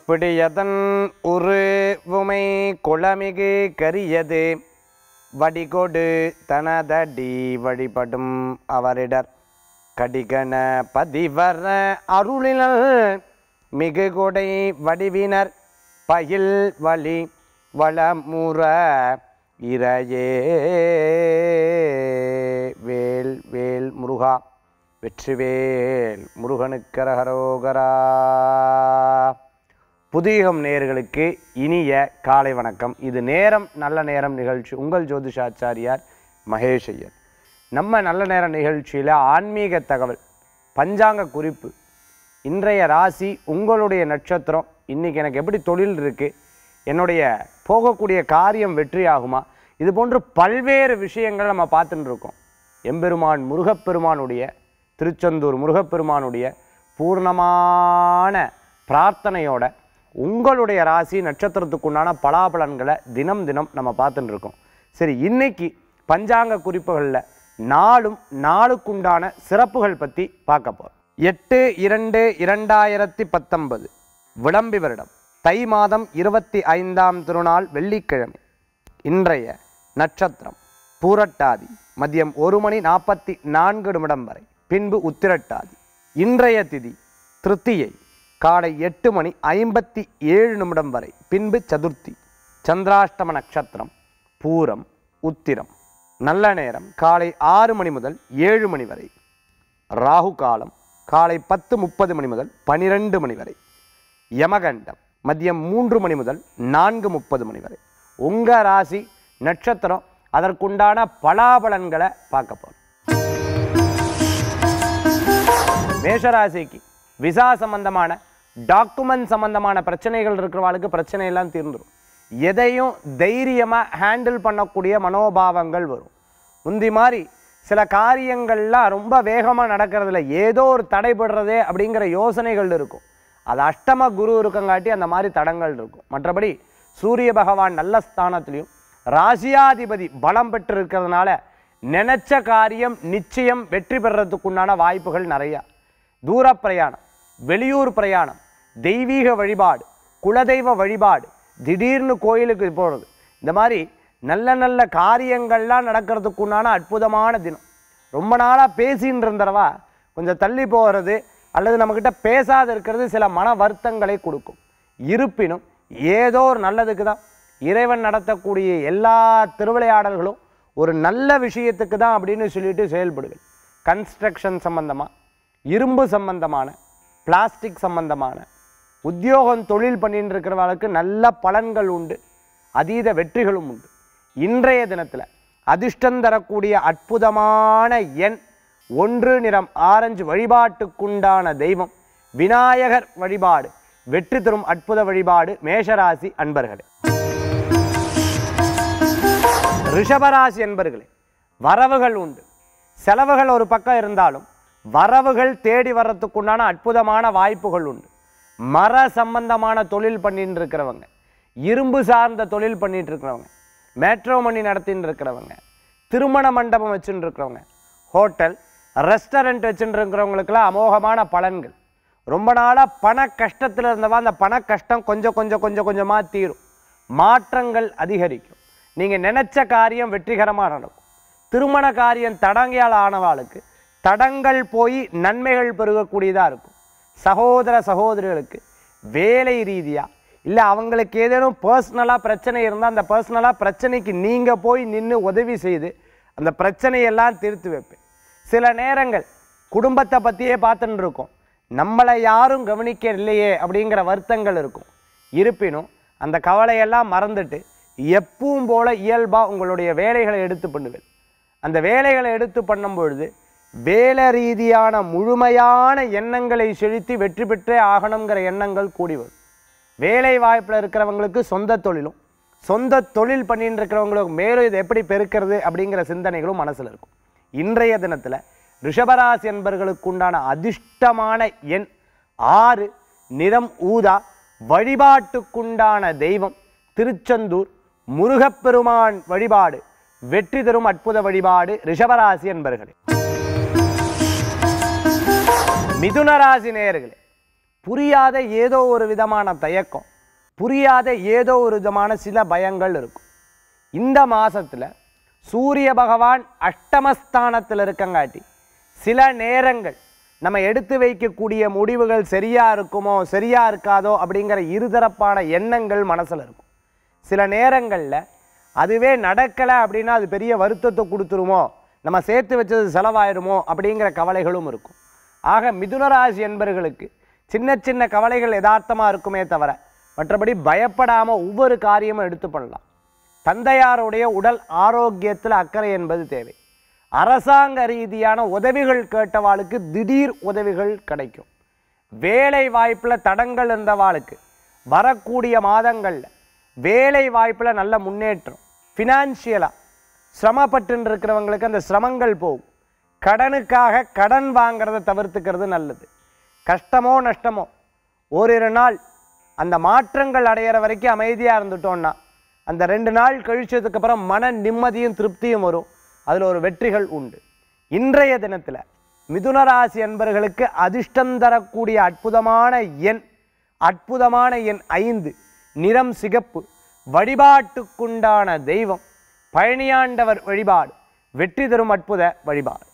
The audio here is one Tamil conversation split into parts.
பிடியதன் உரு உமை குளமிகு கரியது வடிகொடு தனதடி வழிபடும் அவரிடர் கடிகன பதிவர அருளினல் மிகு கொடை வடிவினர் பயில் வழி வளமுற இரையே வேல் வேல் முருகா வெற்றிவேல் முருகனுக்கரகரோகரா புதியகம் நேயர்களுக்கு இனிய காலை வணக்கம் இது நேரம் நல்ல நேரம் நிகழ்ச்சி உங்கள் ஜோதிஷாச்சாரியார் மகேஷ் ஐயர் நம்ம நல்ல நேரம் நிகழ்ச்சியில் ஆன்மீக தகவல் பஞ்சாங்க குறிப்பு இன்றைய ராசி உங்களுடைய நட்சத்திரம் இன்னைக்கு எனக்கு எப்படி தொழில் இருக்குது என்னுடைய போகக்கூடிய காரியம் வெற்றி ஆகுமா இது போன்று பல்வேறு விஷயங்கள் நம்ம பார்த்துட்டு இருக்கோம் எம்பெருமான் முருகப்பெருமானுடைய திருச்செந்தூர் முருகப்பெருமானுடைய பூர்ணமான பிரார்த்தனையோட உங்களுடைய ராசி நட்சத்திரத்துக்குண்டான பலாபலன்களை தினம் தினம் நம்ம பார்த்துட்டு இருக்கோம் சரி இன்னைக்கு பஞ்சாங்க குறிப்புகளில் நாளும் நாளுக்குண்டான சிறப்புகள் பற்றி பார்க்க போகிறோம் எட்டு இரண்டு இரண்டாயிரத்தி பத்தொன்பது விளம்பி வருடம் தை மாதம் இருபத்தி ஐந்தாம் திருநாள் வெள்ளிக்கிழமை இன்றைய நட்சத்திரம் பூரட்டாதி மதியம் ஒரு மணி நாற்பத்தி நான்கு நிமிடம் வரை பின்பு உத்திரட்டாதி இன்றைய திதி திருத்தியை காலை எட்டு மணி ஐம்பத்தி ஏழு நிமிடம் வரை பின்பு சதுர்த்தி சந்திராஷ்டம நட்சத்திரம் பூரம் உத்திரம் நல்ல நேரம் காலை ஆறு மணி முதல் ஏழு மணி வரை ராகு காலம் காலை பத்து முப்பது மணி முதல் பனிரெண்டு மணி வரை யமகண்டம் மதியம் மூன்று மணி முதல் நான்கு முப்பது மணி வரை உங்க ராசி நட்சத்திரம் அதற்குண்டான பலாபலன்களை பார்க்க போறோம் மேஷராசிக்கு விசா சம்பந்தமான டாக்குமெண்ட் சம்பந்தமான பிரச்சனைகள் இருக்கிறவாளுக்கு பிரச்சனை எல்லாம் தீர்ந்துடும் எதையும் தைரியமாக ஹேண்டில் பண்ணக்கூடிய மனோபாவங்கள் வரும் முந்தி மாதிரி சில காரியங்கள்லாம் ரொம்ப வேகமாக நடக்கிறதுல ஏதோ ஒரு தடைபடுறதே அப்படிங்கிற யோசனைகள் இருக்கும் அது அஷ்டம குரு இருக்கங்காட்டி அந்த மாதிரி தடங்கள் இருக்கும் மற்றபடி சூரிய பகவான் நல்ல ஸ்தானத்திலையும் ராசியாதிபதி பலம் பெற்று இருக்கிறதுனால நினைச்ச காரியம் நிச்சயம் வெற்றி பெறறதுக்குண்டான வாய்ப்புகள் நிறையா தூர பிரயாணம் வெளியூர் பிரயாணம் தெய்வீக வழிபாடு குலதெய்வ வழிபாடு திடீர்னு கோயிலுக்கு போகிறது இந்த மாதிரி நல்ல நல்ல காரியங்கள்லாம் நடக்கிறதுக்குண்டான அற்புதமான தினம் ரொம்ப நாளாக பேசின்னு இருந்தவா கொஞ்சம் தள்ளி போகிறது அல்லது நம்மக்கிட்ட பேசாத இருக்கிறது சில மன வருத்தங்களை கொடுக்கும் இருப்பினும் ஏதோ ஒரு நல்லதுக்கு தான் இறைவன் நடத்தக்கூடிய எல்லா திருவிளையாடல்களும் ஒரு நல்ல விஷயத்துக்கு தான் அப்படின்னு சொல்லிட்டு செயல்படுகள் கன்ஸ்ட்ரக்ஷன் சம்பந்தமாக இரும்பு சம்பந்தமான பிளாஸ்டிக் சம்பந்தமான உத்தியோகம் தொழில் பண்ணிட்டு இருக்கிறவர்களுக்கு நல்ல பலன்கள் உண்டு அதீத வெற்றிகளும் உண்டு இன்றைய தினத்தில் அதிர்ஷ்டம் தரக்கூடிய அற்புதமான எண் ஒன்று நிறம் ஆரஞ்சு வழிபாட்டுக்குண்டான தெய்வம் விநாயகர் வழிபாடு வெற்றி தரும் அற்புத வழிபாடு மேஷராசி அன்பர்களே ரிஷபராசி என்பர்களே வரவுகள் உண்டு செலவுகள் ஒரு பக்கம் இருந்தாலும் வரவுகள் தேடி வர்றதுக்குண்டான அற்புதமான வாய்ப்புகள் உண்டு மர சம்பந்தமான தொழில் பண்ணிட்டு இருக்கிறவங்க இரும்பு சார்ந்த தொழில் பண்ணிட்டு இருக்கிறவங்க மேட்ரோமணி நடத்தின்னு இருக்கிறவங்க திருமண மண்டபம் வச்சுட்டு இருக்கிறவங்க ஹோட்டல் ரெஸ்டாரண்ட் வச்சுட்டு இருக்கிறவங்களுக்கெல்லாம் அமோகமான பலன்கள் ரொம்ப நாளாக பண கஷ்டத்தில் இருந்தவா அந்த பண கஷ்டம் கொஞ்சம் கொஞ்சம் கொஞ்சம் கொஞ்சமாக தீரும் மாற்றங்கள் அதிகரிக்கும் நீங்கள் நினச்ச காரியம் வெற்றிகரமாக நடக்கும் திருமண காரியம் தடங்கியால் ஆனவாளுக்கு தடங்கள் போய் நன்மைகள் பெருகக்கூடியதாக இருக்கும் சகோதர சகோதரிகளுக்கு வேலை ரீதியாக இல்லை அவங்களுக்கு ஏதேனும் பர்சனலாக பிரச்சனை இருந்தால் அந்த பர்சனலாக பிரச்சனைக்கு நீங்கள் போய் நின்று உதவி செய்து அந்த பிரச்சனையெல்லாம் தீர்த்து வைப்பேன் சில நேரங்கள் குடும்பத்தை பற்றியே பார்த்துட்டு இருக்கோம் நம்மளை யாரும் கவனிக்க இல்லையே அப்படிங்கிற வருத்தங்கள் இருக்கும் இருப்பினும் அந்த கவலையெல்லாம் மறந்துட்டு எப்பவும் போல இயல்பாக உங்களுடைய வேலைகளை எடுத்து பண்ணுவேன் அந்த வேலைகளை எடுத்து பண்ணும் பொழுது வேலை ரீதியான முழுமையான எண்ணங்களை செலுத்தி வெற்றி பெற்றே ஆகணுங்கிற எண்ணங்கள் கூடி வரும் வேலை வாய்ப்பில் இருக்கிறவங்களுக்கு சொந்த தொழிலும் சொந்த தொழில் பண்ணிட்டு இருக்கிறவங்களுக்கு மேலும் இதை எப்படி பெருக்கிறது அப்படிங்கிற சிந்தனைகளும் மனசில் இருக்கும் இன்றைய தினத்தில் ரிஷபராசி என்பர்களுக்கு உண்டான அதிர்ஷ்டமான எண் ஆறு நிறம் ஊதா வழிபாட்டுக்குண்டான தெய்வம் திருச்செந்தூர் முருகப்பெருமான் வழிபாடு வெற்றி தரும் அற்புத வழிபாடு ரிஷபராசி என்பர்களே மிதுன ராசி நேயர்களே புரியாத ஏதோ ஒரு விதமான தயக்கம் புரியாத ஏதோ ஒரு விதமான சில பயங்கள் இருக்கும் இந்த மாசத்துல சூரிய பகவான் அஷ்டமஸ்தானத்தில் இருக்கங்காட்டி சில நேரங்கள் நம்ம எடுத்து வைக்கக்கூடிய முடிவுகள் சரியா இருக்குமோ சரியா இருக்காதோ அப்படிங்கிற இருதரப்பான எண்ணங்கள் மனசுல இருக்கும் சில நேரங்களில் அதுவே நடக்கலை அப்படின்னா அது பெரிய வருத்தத்தை கொடுத்துருமோ நம்ம சேர்த்து வச்சது செலவாயிடுமோ அப்படிங்கிற கவலைகளும் இருக்கும் ஆக மிதுனராசி என்பர்களுக்கு சின்ன சின்ன கவலைகள் யதார்த்தமாக இருக்குமே தவிர மற்றபடி பயப்படாமல் ஒவ்வொரு காரியமும் எடுத்து பண்ணலாம் தந்தையாருடைய உடல் ஆரோக்கியத்தில் அக்கறை என்பது தேவை அரசாங்க ரீதியான உதவிகள் கேட்டவாளுக்கு திடீர் உதவிகள் கிடைக்கும் வேலை வாய்ப்பில் தடங்கள் இருந்தவாளுக்கு வரக்கூடிய மாதங்களில் வேலை வாய்ப்பில் நல்ல முன்னேற்றம் ஃபினான்ஷியலாக சிரமப்பட்டு இருக்கிறவங்களுக்கு அந்த சிரமங்கள் போகும் கடனுக்காக கடன் வாங்குறதை தவிர்த்துக்கிறது நல்லது கஷ்டமோ நஷ்டமோ ஓரிரு நாள் அந்த மாற்றங்கள் அடையிற வரைக்கும் அமைதியாக இருந்துட்டோம்னா அந்த ரெண்டு நாள் கழிச்சதுக்கு அப்புறம் மன நிம்மதியும் திருப்தியும் வரும் அதில் ஒரு வெற்றிகள் உண்டு இன்றைய தினத்தில் மிதுனராசி அன்பர்களுக்கு அதிர்ஷ்டம் தரக்கூடிய அற்புதமான எண் அற்புதமான எண் ஐந்து நிறம் சிகப்பு வழிபாட்டுக்குண்டான தெய்வம் பழனியாண்டவர் வழிபாடு வெற்றி தரும் அற்புத வழிபாடு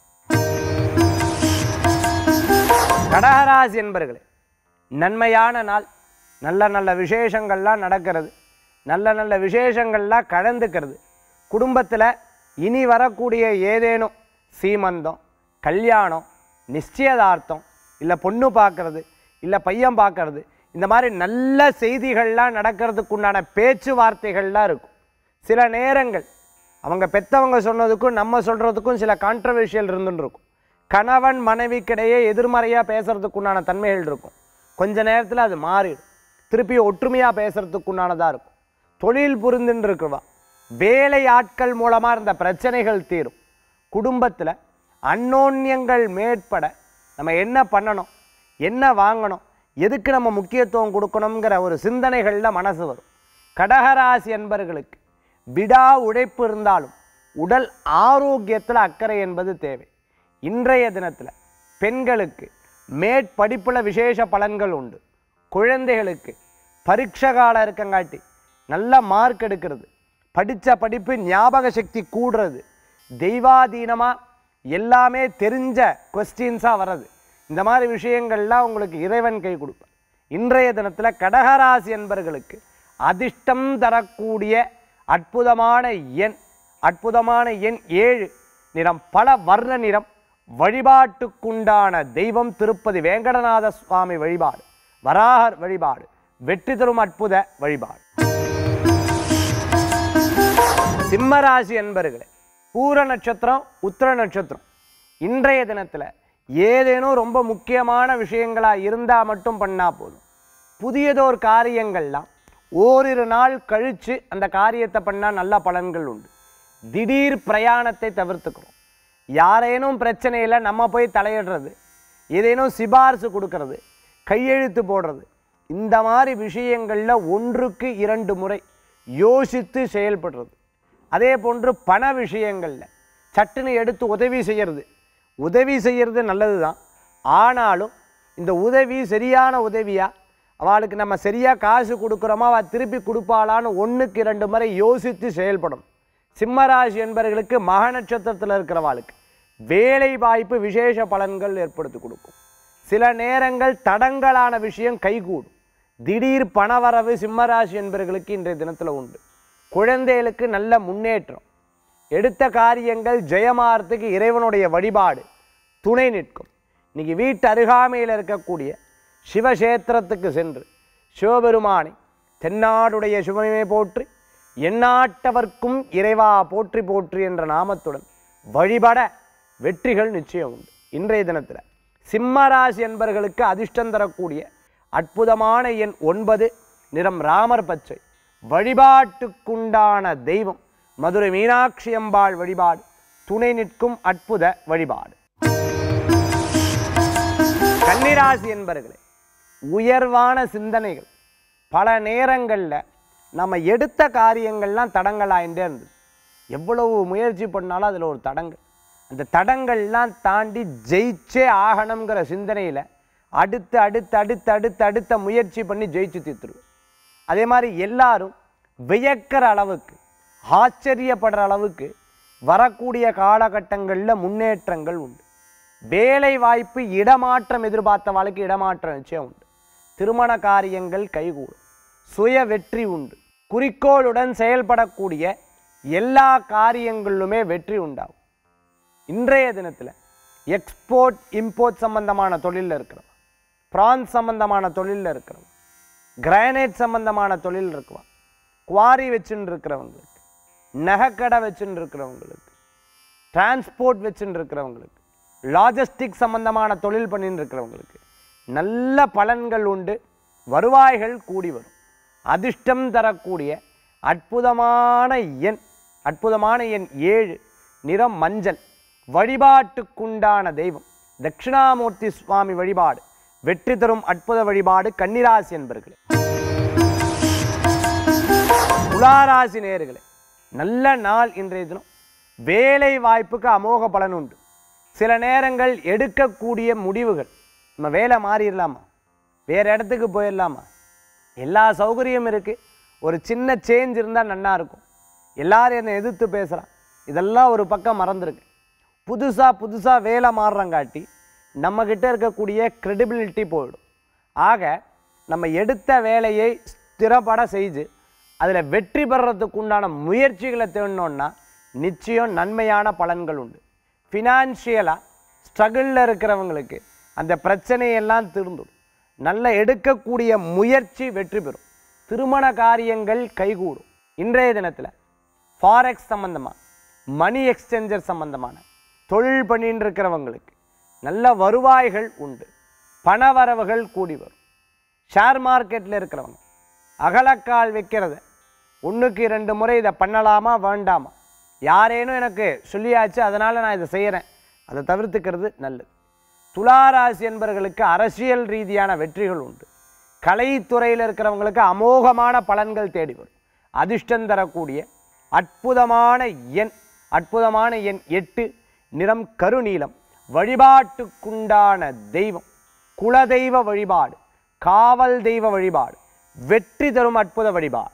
கடகராசி என்பர்களே நன்மையான நாள் நல்ல நல்ல விசேஷங்கள்லாம் நடக்கிறது நல்ல நல்ல விசேஷங்கள்லாம் கலந்துக்கிறது குடும்பத்தில் இனி வரக்கூடிய ஏதேனும் சீமந்தம் கல்யாணம் நிச்சயதார்த்தம் இல்லை பொண்ணு பார்க்கறது இல்லை பையன் பார்க்கறது இந்த மாதிரி நல்ல செய்திகள்லாம் நடக்கிறதுக்கு உண்டான பேச்சுவார்த்தைகள்லாம் இருக்கும் சில நேரங்கள் அவங்க பெத்தவங்க சொன்னதுக்கும் நம்ம சொல்கிறதுக்கும் சில கான்ட்ரவர்ஷியல் இருந்துன்னு இருக்கும் கணவன் மனைவிக்கிடையே எதிர்மறையாக பேசுறதுக்கு உண்டான தன்மைகள் இருக்கும் கொஞ்ச நேரத்தில் அது மாறிடும் திருப்பி ஒற்றுமையாக பேசுறதுக்கு உண்டானதாக இருக்கும் தொழில் புரிந்துன்னு இருக்கிறவா வேலை ஆட்கள் மூலமாக இருந்த பிரச்சனைகள் தீரும் குடும்பத்தில் அன்னோன்யங்கள் மேற்பட நம்ம என்ன பண்ணணும் என்ன வாங்கணும் எதுக்கு நம்ம முக்கியத்துவம் கொடுக்கணுங்கிற ஒரு சிந்தனைகளில் மனசு வரும் கடகராசி என்பர்களுக்கு விடா உழைப்பு இருந்தாலும் உடல் ஆரோக்கியத்தில் அக்கறை என்பது தேவை இன்றைய தினத்தில் பெண்களுக்கு மேற்படிப்பில் விசேஷ பலன்கள் உண்டு குழந்தைகளுக்கு பரீட்சை காலம் இருக்கங்காட்டி நல்ல மார்க் எடுக்கிறது படித்த படிப்பு ஞாபக சக்தி கூடுறது தெய்வாதீனமாக எல்லாமே தெரிஞ்ச கொஸ்டின்ஸாக வர்றது இந்த மாதிரி விஷயங்கள்லாம் உங்களுக்கு இறைவன் கை கொடுப்பார் இன்றைய தினத்தில் கடகராசி என்பர்களுக்கு அதிர்ஷ்டம் தரக்கூடிய அற்புதமான எண் அற்புதமான எண் ஏழு நிறம் பல வர்ண நிறம் வழிபாட்டுக்குண்டான தெய்வம் திருப்பதி வேங்கடநாத சுவாமி வழிபாடு வராகர் வழிபாடு வெற்றி தரும் அற்புத வழிபாடு சிம்மராசி என்பர்களே பூர நட்சத்திரம் உத்திர நட்சத்திரம் இன்றைய தினத்தில் ஏதேனும் ரொம்ப முக்கியமான விஷயங்களாக இருந்தால் மட்டும் பண்ணால் போதும் புதியதோர் காரியங்கள்லாம் ஓரிரு நாள் கழித்து அந்த காரியத்தை பண்ணால் நல்ல பலன்கள் உண்டு திடீர் பிரயாணத்தை தவிர்த்துக்கிறோம் யாரேனும் பிரச்சனையில் நம்ம போய் தலையிடுறது ஏதேனும் சிபாரிசு கொடுக்கறது கையெழுத்து போடுறது இந்த மாதிரி விஷயங்களில் ஒன்றுக்கு இரண்டு முறை யோசித்து செயல்படுறது அதே போன்று பண விஷயங்களில் சட்டுன்னு எடுத்து உதவி செய்கிறது உதவி செய்கிறது நல்லது தான் ஆனாலும் இந்த உதவி சரியான உதவியா அவளுக்கு நம்ம சரியாக காசு கொடுக்குறோமா அவள் திருப்பி கொடுப்பாளான்னு ஒன்றுக்கு இரண்டு முறை யோசித்து செயல்படும் சிம்மராசி என்பவர்களுக்கு மக நட்சத்திரத்தில் இருக்கிறவாளுக்கு வேலை வாய்ப்பு விசேஷ பலன்கள் ஏற்படுத்தி கொடுக்கும் சில நேரங்கள் தடங்கலான விஷயம் கைகூடும் திடீர் பணவரவு சிம்மராசி என்பவர்களுக்கு இன்றைய தினத்தில் உண்டு குழந்தைகளுக்கு நல்ல முன்னேற்றம் எடுத்த காரியங்கள் ஜெயமாறத்துக்கு இறைவனுடைய வழிபாடு துணை நிற்கும் இன்னைக்கு வீட்டு அருகாமையில் இருக்கக்கூடிய சிவகேத்திரத்துக்கு சென்று சிவபெருமானை தென்னாடுடைய சிவமே போற்றி எந்நாட்டவர்க்கும் இறைவா போற்றி போற்றி என்ற நாமத்துடன் வழிபட வெற்றிகள் நிச்சயம் உண்டு இன்றைய தினத்தில் சிம்மராசி என்பர்களுக்கு அதிர்ஷ்டம் தரக்கூடிய அற்புதமான எண் ஒன்பது நிறம் ராமர் பச்சை வழிபாட்டுக்குண்டான தெய்வம் மதுரை மீனாட்சி அம்பாள் வழிபாடு துணை நிற்கும் அற்புத வழிபாடு கன்னிராசி என்பர்களே உயர்வான சிந்தனைகள் பல நேரங்களில் நம்ம எடுத்த காரியங்கள்லாம் தடங்களாயிட்டே இருந்தது எவ்வளவு முயற்சி பண்ணாலும் அதில் ஒரு தடங்கள் அந்த தடங்கள்லாம் தாண்டி ஜெயிச்சே ஆகணுங்கிற சிந்தனையில் அடுத்து அடுத்து அடுத்து அடுத்து அடுத்த முயற்சி பண்ணி ஜெயிச்சு தீர்த்துருவேன் அதே மாதிரி எல்லாரும் வியக்கிற அளவுக்கு ஆச்சரியப்படுற அளவுக்கு வரக்கூடிய காலகட்டங்களில் முன்னேற்றங்கள் உண்டு வேலை வாய்ப்பு இடமாற்றம் எதிர்பார்த்த வாழ்க்கை இடமாற்றம் நிச்சயம் உண்டு திருமண காரியங்கள் கைகூடும் சுய வெற்றி உண்டு குறிக்கோளுடன் செயல்படக்கூடிய எல்லா காரியங்களிலுமே வெற்றி உண்டாகும் இன்றைய தினத்தில் எக்ஸ்போர்ட் இம்போர்ட் சம்பந்தமான தொழிலில் இருக்கிறவங்க பிரான்ஸ் சம்பந்தமான தொழிலில் இருக்கிறவங்க கிரானைட் சம்பந்தமான தொழில் இருக்குவா குவாரி வச்சுன்னு இருக்கிறவங்களுக்கு நகைக்கடை வச்சுன்னு இருக்கிறவங்களுக்கு டிரான்ஸ்போர்ட் வச்சுன்னு இருக்கிறவங்களுக்கு லாஜிஸ்டிக் சம்பந்தமான தொழில் பண்ணின்னு இருக்கிறவங்களுக்கு நல்ல பலன்கள் உண்டு வருவாய்கள் கூடி வரும் அதிர்ஷ்டம் தரக்கூடிய அற்புதமான எண் அற்புதமான எண் ஏழு நிறம் மஞ்சள் வழிபாட்டுக்குண்டான தெய்வம் தட்சிணாமூர்த்தி சுவாமி வழிபாடு வெற்றி தரும் அற்புத வழிபாடு கன்னிராசி என்பர்களே துளாராசி நேயர்களே நல்ல நாள் இன்றைய தினம் வேலை வாய்ப்புக்கு அமோக பலன் உண்டு சில நேரங்கள் எடுக்கக்கூடிய முடிவுகள் நம்ம வேலை மாறிடலாமா வேற இடத்துக்கு போயிடலாமா எல்லா சௌகரியம் இருக்கு ஒரு சின்ன சேஞ்ச் இருந்தால் நல்லா இருக்கும் எல்லாரும் என்னை எதிர்த்து பேசலாம் இதெல்லாம் ஒரு பக்கம் மறந்துருக்கு புதுசாக புதுசாக வேலை மாறுறங்காட்டி நம்மக்கிட்ட இருக்கக்கூடிய credibility போயிடும் ஆக நம்ம எடுத்த வேலையை ஸ்திரப்பட செய்து அதில் வெற்றி பெறறதுக்கு உண்டான முயற்சிகளை தேடணுன்னா நிச்சயம் நன்மையான பலன்கள் உண்டு ஃபினான்ஷியலாக ஸ்ட்ரகிளில் இருக்கிறவங்களுக்கு அந்த பிரச்சனையெல்லாம் திருந்துடும் நல்ல எடுக்கக்கூடிய முயற்சி வெற்றி பெறும் திருமண காரியங்கள் கைகூடும் இன்றைய தினத்தில் ஃபாரெக்ஸ் சம்பந்தமாக மணி எக்ஸ்சேஞ்சர் சம்பந்தமான தொழில் பண்ணிட்டு இருக்கிறவங்களுக்கு நல்ல வருவாய்கள் உண்டு பண வரவுகள் கூடி வரும் ஷேர் மார்க்கெட்டில் இருக்கிறவங்க அகலக்கால் வைக்கிறத ஒன்றுக்கு ரெண்டு முறை இதை பண்ணலாமா வேண்டாமா யாரேனும் எனக்கு சொல்லியாச்சு அதனால் நான் இதை செய்கிறேன் அதை தவிர்த்துக்கிறது நல்லது துளாராசி என்பவர்களுக்கு அரசியல் ரீதியான வெற்றிகள் உண்டு கலைத்துறையில் இருக்கிறவங்களுக்கு அமோகமான பலன்கள் தேடி வரும் அதிர்ஷ்டம் தரக்கூடிய அற்புதமான எண் அற்புதமான எண் எட்டு நிறம் கருநீலம் வழிபாட்டுக்குண்டான தெய்வம் குலதெய்வ வழிபாடு காவல் தெய்வ வழிபாடு வெற்றி தரும் அற்புத வழிபாடு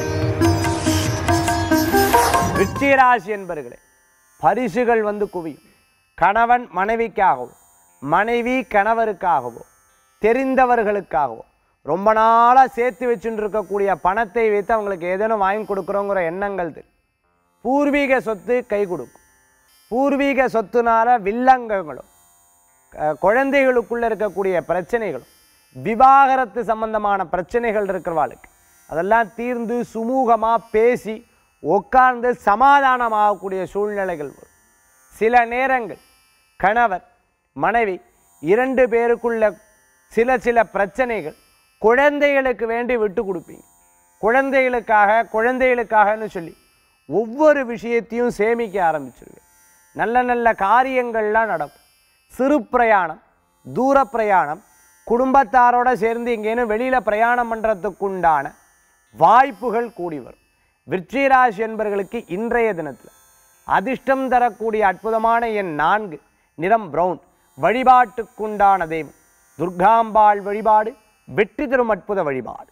விருச்சிகராசி என்பர்களே பரிசுகள் வந்து குவியும் கணவன் மனைவிக்காகவோ மனைவி கணவருக்காகவோ தெரிந்தவர்களுக்காகவோ ரொம்ப நாளாக சேர்த்து வச்சுட்டு இருக்கக்கூடிய பணத்தை வைத்து அவங்களுக்கு ஏதேனும் வாங்கி கொடுக்குறோங்கிற எண்ணங்கள் தெரியும் பூர்வீக சொத்து கை கொடுக்கும் பூர்வீக சொத்துனால வில்லங்கங்களும் அஹ், குழந்தைகளுக்குள்ள இருக்கக்கூடிய பிரச்சனைகளும் விவாகரத்து சம்பந்தமான பிரச்சனைகள் இருக்கிறவாளுக்கு அதெல்லாம் தீர்ந்து சுமூகமாக பேசி உட்கார்ந்து சமாதானமாகக்கூடிய சூழ்நிலைகள் வரும் சில நேரங்கள் கணவர் மனைவி இரண்டு பேருக்குள்ள சில சில பிரச்சனைகள் குழந்தைகளுக்கு வேண்டி விட்டு கொடுப்பீங்க குழந்தைகளுக்காக குழந்தைகளுக்காகன்னு சொல்லி ஒவ்வொரு விஷயத்தையும் சேமிக்க ஆரம்பிச்சிருவீங்க நல்ல நல்ல காரியங்கள்லாம் நடக்கும் சிறு பிரயாணம் தூர பிரயாணம் குடும்பத்தாரோட சேர்ந்து எங்கேனும் வெளியில் பிரயாணம் பண்ணுறதுக்குண்டான வாய்ப்புகள் கூடி வரும் விருச்சிகராசி என்பவர்களுக்கு இன்றைய தினத்தில் அதிர்ஷ்டம் தரக்கூடிய அற்புதமான எண் நான்கு நிறம் பிரவுன் வழிபாட்டுக்குண்டான தெய்வம் துர்காம்பாள் வழிபாடு வெற்றி தரும் அற்புத வழிபாடு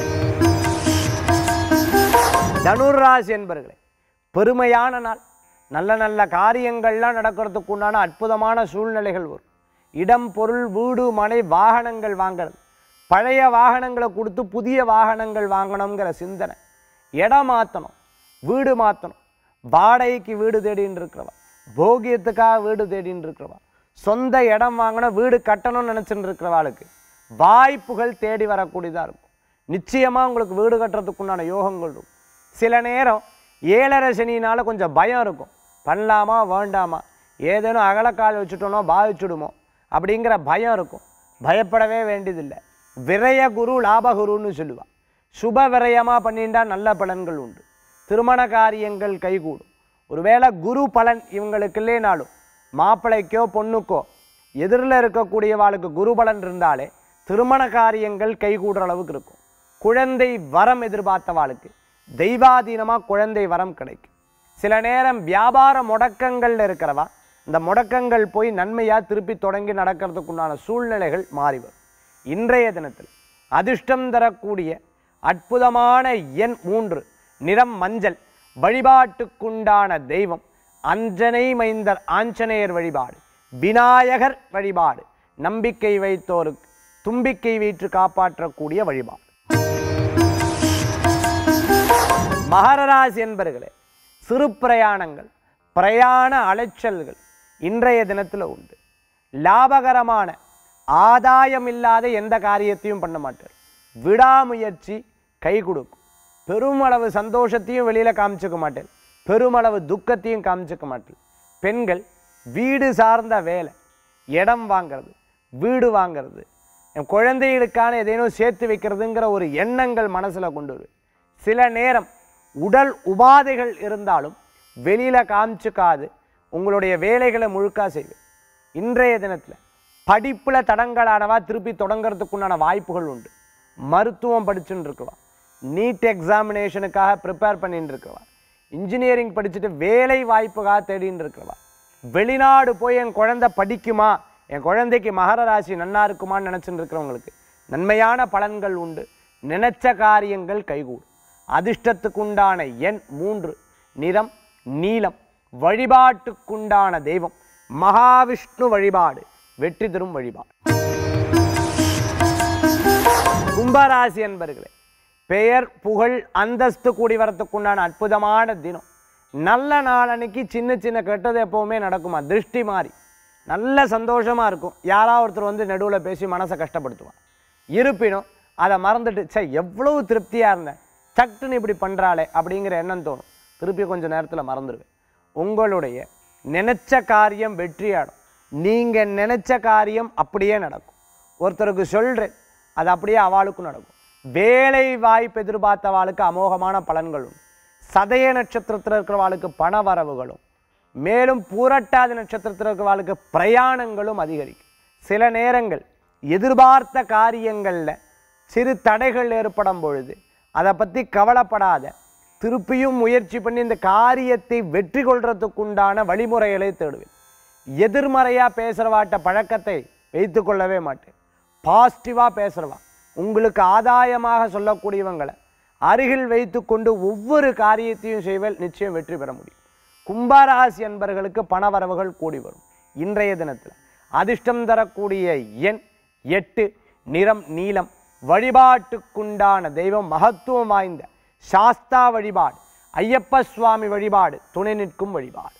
தனுர்ராசி என்பர்களே பெருமையான நாள் நல்ல நல்ல காரியங்கள்லாம் நடக்கிறதுக்கு உண்டான அற்புதமான சூழ்நிலைகள் வரும் இடம் பொருள் வீடு மனை வாகனங்கள் வாங்குறது பழைய வாகனங்களை கொடுத்து புதிய வாகனங்கள் வாங்கணுங்கிற சிந்தனை இடம் மாற்றணும் வீடு மாற்றணும் வாடகைக்கு வீடு தேடின்னு இருக்கிறவா போகியத்துக்காக வீடு தேடின்னு இருக்கிறவா சொந்த இடம் வாங்கணும் வீடு கட்டணும்னு நினச்சிட்டு இருக்கிறவாளுக்கு வாய்ப்புகள் தேடி வரக்கூடியதாக இருக்கும் நிச்சயமாக உங்களுக்கு வீடு கட்டுறதுக்குண்டான யோகங்கள் இருக்கும் சில நேரம் ஏழரை சனினால கொஞ்சம் பயம் இருக்கும் பண்ணலாமா வேண்டாமா ஏதேனும் அகலக்கால் வச்சுட்டோனோ பாதிச்சுடுமோ அப்படிங்கிற பயம் இருக்கும் பயப்படவே வேண்டியதில்லை விரய குரு லாபகுருன்னு சொல்லுவா சுப விரயமாக பண்ணிட்டா நல்ல பலன்கள் உண்டு திருமண காரியங்கள் கைகூடும் ஒருவேளை குரு பலன் இவங்களுக்கு இல்லைனாலும் மாப்பிள்ளைக்கோ பொண்ணுக்கோ எதிரில் இருக்கக்கூடியவாளுக்கு குரு பலன் இருந்தாலே திருமண காரியங்கள் கைகூடுற அளவுக்கு இருக்கும் குழந்தை வரம் எதிர்பார்த்தவாளுக்கு தெய்வாதீனமாக குழந்தை வரம் கிடைக்கும் சில நேரம் வியாபார முடக்கங்கள்ல இருக்கிறவா இந்த முடக்கங்கள் போய் நன்மையாக திருப்பி தொடங்கி நடக்கிறதுக்குண்டான சூழ்நிலைகள் மாறி வரும் இன்றைய தினத்தில் அதிர்ஷ்டம் தரக்கூடிய அற்புதமான எண் மூன்று நிறம் மஞ்சள் வழிபாட்டுக்குண்டான தெய்வம் அஞ்சனை மைந்தர் ஆஞ்சநேயர் வழிபாடு விநாயகர் வழிபாடு நம்பிக்கை வைத்தோருக்கு தும்பிக்கை வீற்று காப்பாற்றக்கூடிய வழிபாடு மகர ராசி என்பர்களே சிறு பிரயாணங்கள் பிரயாண அலைச்சல்கள் இன்றைய தினத்தில் உண்டு லாபகரமான ஆதாயம் இல்லாத எந்த காரியத்தையும் பண்ண மாட்டார் விடாமுயற்சி கை கொடுக்கும் பெருமளவு சந்தோஷத்தையும் வெளியில் காமிச்சுக்க மாட்டேன் பெருமளவு துக்கத்தையும் காமிச்சுக்க மாட்டேன் பெண்கள் வீடு சார்ந்த வேலை இடம் வாங்கிறது வீடு வாங்கிறது என் குழந்தைகளுக்கான எதேனும் சேர்த்து வைக்கிறதுங்கிற ஒரு எண்ணங்கள் மனசில் கொண்டு வரும் சில நேரம் உடல் உபாதைகள் இருந்தாலும் வெளியில் காமிச்சுக்காது உங்களுடைய வேலைகளை முழுக்கா செய்வேன் இன்றைய தினத்தில் படிப்பில் தடங்கலானவா திருப்பி தொடங்கிறதுக்குண்டான வாய்ப்புகள் உண்டு மருத்துவம் படிச்சுட்டு இருக்கவா நீட் எக்ஸாமினேஷனுக்காக ப்ரிப்பேர் பண்ணிட்டு இருக்கவா இன்ஜினியரிங் படிச்சுட்டு வேலை வாய்ப்புக்காக தேடின்னு இருக்கிறவா வெளிநாடு போய் என் குழந்தை படிக்குமா என் குழந்தைக்கு மகர ராசி நன்னா இருக்குமான்னு நினச்சிட்டு இருக்கிறவங்களுக்கு நன்மையான பலன்கள் உண்டு நினைச்ச காரியங்கள் கைகூடும் அதிர்ஷ்டத்துக்குண்டான எண் மூன்று நிறம் நீலம் வழிபாட்டுக்குண்டான தெய்வம் மகாவிஷ்ணு வழிபாடு வெற்றி தரும் வழிபாடு கும்பராசி என்பர்களே பெயர் புகழ் அந்தஸ்து கூடி வரத்துக்குண்டான அற்புதமான தினம் நல்ல நாளன்னைக்கு சின்ன சின்ன கெட்டது எப்பவுமே நடக்குமா திருஷ்டி மாறி நல்ல சந்தோஷமா இருக்கும் யாராவது ஒருத்தர் வந்து நடுவில் பேசி மனசை கஷ்டப்படுத்துவான் இருப்பினும் அதை மறந்துட்டு சே எவ்வளவு திருப்தியாக இருந்தேன் சட்டுன்னு இப்படி பண்ணுறாளே அப்படிங்கிற எண்ணம் தோணும் திருப்பி கொஞ்சம் நேரத்தில் மறந்துடுவேன் உங்களுடைய நினைச்ச காரியம் வெற்றியாடும் நீங்கள் நினைச்ச காரியம் அப்படியே நடக்கும் ஒருத்தருக்கு சொல்கிறேன் அது அப்படியே அவளுக்கும் நடக்கும் வேலை வாய்ப்பு எதிர்பார்த்தவாளுக்கு அமோகமான பலன்கள் உண்டு சதய நட்சத்திரத்தில் இருக்கிறவாளுக்கு பண வரவுகளும் மேலும் பூரட்டாதி நட்சத்திரத்தில் இருக்கிறவாளுக்கு பிரயாணங்களும் அதிகரிக்கும் சில நேரங்கள் எதிர்பார்த்த காரியங்களில் சிறு தடைகள் ஏற்படும் பொழுது அதை பற்றி கவலைப்படாத திருப்பியும் முயற்சி பண்ணி இந்த காரியத்தை வெற்றி கொள்றதுக்குண்டான வழிமுறைகளை தேடுவேன் எதிர்மறையாக பேசுகிறவாட்ட பழக்கத்தை வைத்து கொள்ளவே மாட்டேன் பாசிட்டிவாக பேசுகிறவா உங்களுக்கு ஆதாயமாக சொல்லக்கூடியவங்களை அருகில் வைத்துக்கொண்டு ஒவ்வொரு காரியத்தையும் செய்வல் நிச்சயம் வெற்றி பெற முடியும் கும்பராசி என்பர்களுக்கு பணவரவுகள் கூடி வரும் இன்றைய தினத்தில் அதிர்ஷ்டம் தரக்கூடிய எண் எட்டு நிறம் நீலம் வழிபாட்டுக்குண்டான தெய்வம் மகத்துவம் வாய்ந்த சாஸ்தா வழிபாடு ஐயப்ப சுவாமி வழிபாடு துணை நிற்கும் வழிபாடு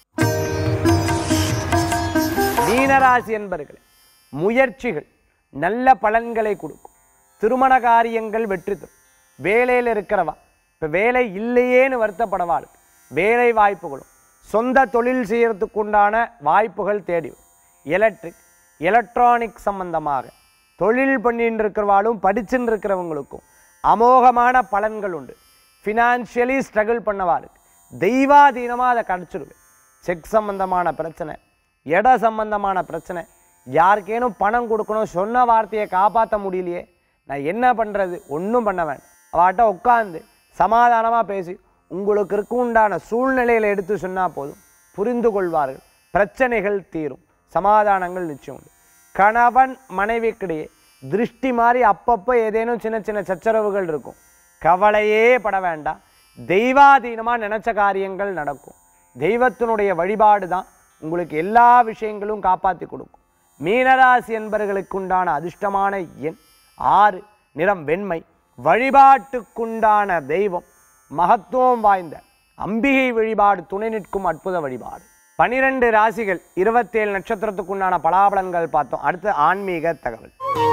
மீனராசி என்பர்களே முயற்சிகள் நல்ல பலன்களை கொடுக்கும் திருமண காரியங்கள் வெற்றி தரும் வேலையில் இருக்கிறவா இப்போ வேலை இல்லையேன்னு வருத்தப்படவாள் வேலை வாய்ப்புகளும் சொந்த தொழில் செய்யறதுக்குண்டான வாய்ப்புகள் தேடி வரும் எலக்ட்ரிக் எலக்ட்ரானிக் சம்பந்தமாக தொழில் பண்ணிட்டு இருக்கிறவாளும் படிச்சுட்டு இருக்கிறவங்களுக்கும் அமோகமான பலன்கள் உண்டு ஃபினான்ஷியலி ஸ்ட்ரகிள் பண்ணவாளுக்கு தெய்வாதீனமாக அதை கிடச்சிருவேன் செக் சம்பந்தமான பிரச்சனை இட சம்பந்தமான பிரச்சனை யாருக்கேனும் பணம் கொடுக்கணும் சொன்ன வார்த்தையை காப்பாற்ற முடியலையே நான் என்ன பண்ணுறது ஒன்றும் பண்ண வேண்டாம் அவாட்ட உட்காந்து சமாதானமாக பேசி உங்களுக்கு இருக்க உண்டான சூழ்நிலையில் எடுத்து சொன்னால் போதும் புரிந்து கொள்வார்கள் பிரச்சனைகள் தீரும் சமாதானங்கள் நிச்சயம் உண்டு கணவன் மனைவிக்கிடையே திருஷ்டி மாதிரி அப்பப்போ ஏதேனும் சின்ன சின்ன சச்சரவுகள் இருக்கும் கவலையே பட வேண்டாம் தெய்வாதீனமாக நினச்ச காரியங்கள் நடக்கும் தெய்வத்தினுடைய வழிபாடு தான் உங்களுக்கு எல்லா விஷயங்களும் காப்பாற்றி கொடுக்கும் மீனராசி என்பவர்களுக்கு உண்டான அதிர்ஷ்டமான எண் ஆறு நிறம் வெண்மை வழிபாட்டுக்குண்டான தெய்வம் மகத்துவம் வாய்ந்த அம்பிகை வழிபாடு துணை நிற்கும் அற்புத வழிபாடு பனிரெண்டு ராசிகள் இருபத்தேழு நட்சத்திரத்துக்குண்டான பலாபலன்கள் பார்த்தோம் அடுத்து ஆன்மீக தகவல்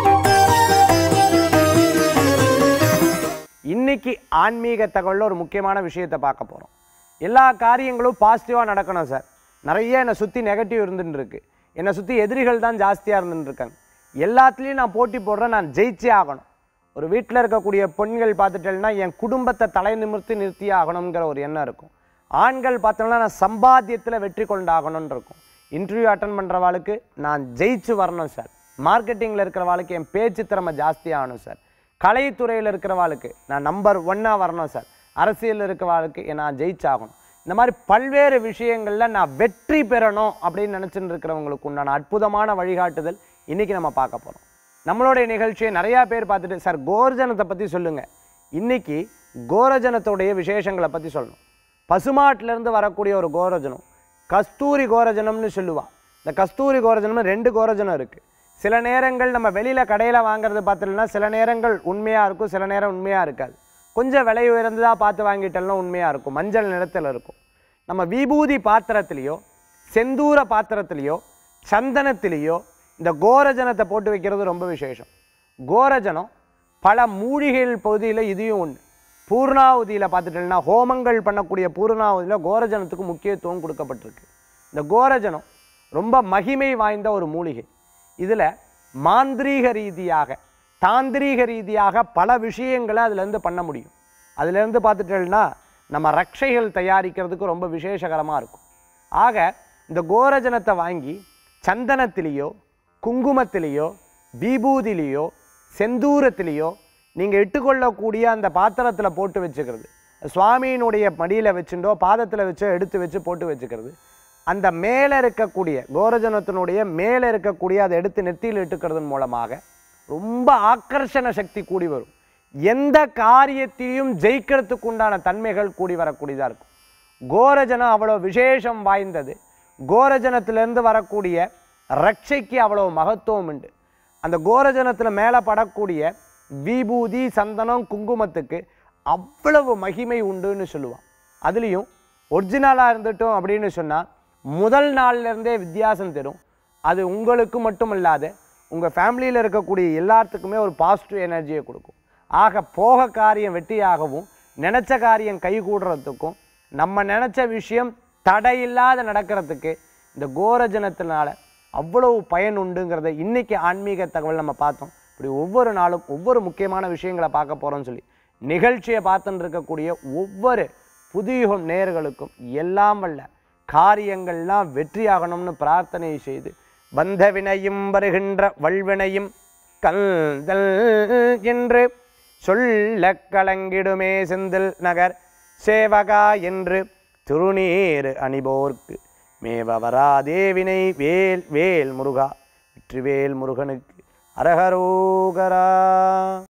இன்னைக்கு ஆன்மீக தகவலில் ஒரு முக்கியமான விஷயத்தை பார்க்க போகிறோம் எல்லா காரியங்களும் பாசிட்டிவாக நடக்கணும் சார் நிறைய என்னை சுற்றி நெகட்டிவ் இருந்துட்டு இருக்கு என்னை சுற்றி எதிரிகள் தான் ஜாஸ்தியாக இருந்துட்டு இருக்காங்க எல்லாத்துலேயும் நான் போட்டி போடுறேன் நான் ஜெயிச்சே ஆகணும் ஒரு வீட்டில் இருக்கக்கூடிய பெண்கள் பார்த்துட்டேன்னா என் குடும்பத்தை தலை நிமிர்த்தி நிறுத்தியே ஆகணுங்கிற ஒரு எண்ணம் இருக்கும் ஆண்கள் பார்த்தோம்னா நான் சம்பாத்தியத்தில் வெற்றி கொண்டாகணும்னு இருக்கும் இன்டர்வியூ அட்டன் பண்ணுறவாளுக்கு நான் ஜெயிச்சு வரணும் சார் மார்க்கெட்டிங்கில் இருக்கிறவாளுக்கு என் பேச்சு திறமை ஜாஸ்தி ஆகணும் சார் கலைத்துறையில் இருக்கிறவாளுக்கு நான் நம்பர் ஒன்னாக வரணும் சார் அரசியலில் இருக்கிறவாளுக்கு நான் ஜெயிச்சாகணும் இந்த மாதிரி பல்வேறு விஷயங்களில் நான் வெற்றி பெறணும் அப்படின்னு நினச்சிட்டு இருக்கிறவங்களுக்கு உண்டான அற்புதமான வழிகாட்டுதல் இன்றைக்கி நம்ம பார்க்க போகிறோம் நம்மளுடைய நிகழ்ச்சியை நிறையா பேர் பார்த்துட்டு சார் கோர்ஜனத்தை பற்றி சொல்லுங்கள் இன்றைக்கி கோரஜனத்துடைய விசேஷங்களை பற்றி சொல்லணும் பசுமாட்டிலேருந்து வரக்கூடிய ஒரு கோரஜனம் கஸ்தூரி கோரஜனம்னு சொல்லுவா இந்த கஸ்தூரி கோரஜனம் ரெண்டு கோரஜனம் இருக்குது சில நேரங்கள் நம்ம வெளியில் கடையில் வாங்குறது பார்த்துட்டோம்னா சில நேரங்கள் உண்மையாக இருக்கும் சில நேரம் உண்மையாக இருக்காது கொஞ்சம் விலை உயர்ந்ததாக பார்த்து வாங்கிட்டோம்னா உண்மையாக இருக்கும் மஞ்சள் நிறத்தில் இருக்கும் நம்ம விபூதி பாத்திரத்திலேயோ செந்தூர பாத்திரத்திலேயோ சந்தனத்திலேயோ இந்த கோரஜனத்தை போட்டு வைக்கிறது ரொம்ப விசேஷம் கோரஜனம் பல மூலிகைகள் பகுதியில் இதையும் ஒன்று பூர்ணாவதியில் பார்த்துட்டோம்னா ஹோமங்கள் பண்ணக்கூடிய பூர்ணாவதியில் கோரஜனத்துக்கு முக்கியத்துவம் கொடுக்கப்பட்டிருக்கு இந்த கோரஜனம் ரொம்ப மகிமை வாய்ந்த ஒரு மூலிகை இதில் மாந்திரீக ரீதியாக தாந்திரீக ரீதியாக பல விஷயங்களை அதுலேருந்து பண்ண முடியும் அதுலேருந்து பார்த்துட்டோம்னா நம்ம ரட்சைகள் தயாரிக்கிறதுக்கு ரொம்ப விசேஷகரமாக இருக்கும் ஆக இந்த கோரஜனத்தை வாங்கி சந்தனத்திலேயோ குங்குமத்திலேயோ விபூதிலேயோ செந்தூரத்திலேயோ நீங்கள் இட்டுக்கொள்ளக்கூடிய அந்த பாத்திரத்தில் போட்டு வச்சுக்கிறது சுவாமியினுடைய மடியில் வச்சுட்டோ பாதத்தில் வச்சோ எடுத்து வச்சு போட்டு வச்சுக்கிறது அந்த மேலே இருக்கக்கூடிய கோரஜனத்தினுடைய மேலே இருக்கக்கூடிய அதை எடுத்து நெத்தியில் இட்டுக்கிறதன் மூலமாக ரொம்ப ஆக்கர்ஷண சக்தி கூடி வரும் எந்த காரியத்திலையும் ஜெயிக்கிறதுக்கு உண்டான தன்மைகள் கூடி வரக்கூடியதாக இருக்கும் கோரஜனம் அவ்வளோ விசேஷம் வாய்ந்தது கோரஜனத்திலேருந்து வரக்கூடிய ரட்சைக்கு அவ்வளோ மகத்துவம் உண்டு அந்த கோரஜனத்தில் மேலே படக்கூடிய விபூதி சந்தனம் குங்குமத்துக்கு அவ்வளவு மகிமை உண்டுன்னு சொல்லுவான் அதுலேயும் ஒரிஜினலாக இருந்துட்டோம் அப்படின்னு சொன்னால் முதல் நாள்லேருந்தே வித்தியாசம் தரும் அது உங்களுக்கு மட்டும் இல்லாத உங்கள் ஃபேமிலியில் இருக்கக்கூடிய எல்லாத்துக்குமே ஒரு பாசிட்டிவ் எனர்ஜியை கொடுக்கும் ஆக போக காரியம் வெற்றியாகவும் நினச்ச காரியம் கைகூடுறதுக்கும் நம்ம நினச்ச விஷயம் தடையில்லாத நடக்கிறதுக்கு இந்த கோரஜனத்தினால அவ்வளவு பயன் உண்டுங்கிறத இன்னைக்கு ஆன்மீக தகவல் நம்ம பார்த்தோம் இப்படி ஒவ்வொரு நாளும் ஒவ்வொரு முக்கியமான விஷயங்களை பார்க்க போகிறோம்னு சொல்லி நிகழ்ச்சியை பார்த்துட்டு இருக்கக்கூடிய ஒவ்வொரு புதியுகம் நேர்களுக்கும் எல்லாம் வல்ல காரியங்கள்லாம் வெற்றியாகணும்னு பிரார்த்தனை செய்து வந்த வினையும் வருகின்ற வல்வினையும் கல்தல் என்று சொல்ல கலங்கிடுமே செந்தில் நகர் சேவகா என்று திருநீர் அணிபோர்க்கு மேவ வராதேவினை வேல் வேல் முருகா வெற்றிவேல் முருகனுக்கு அரகரோகரா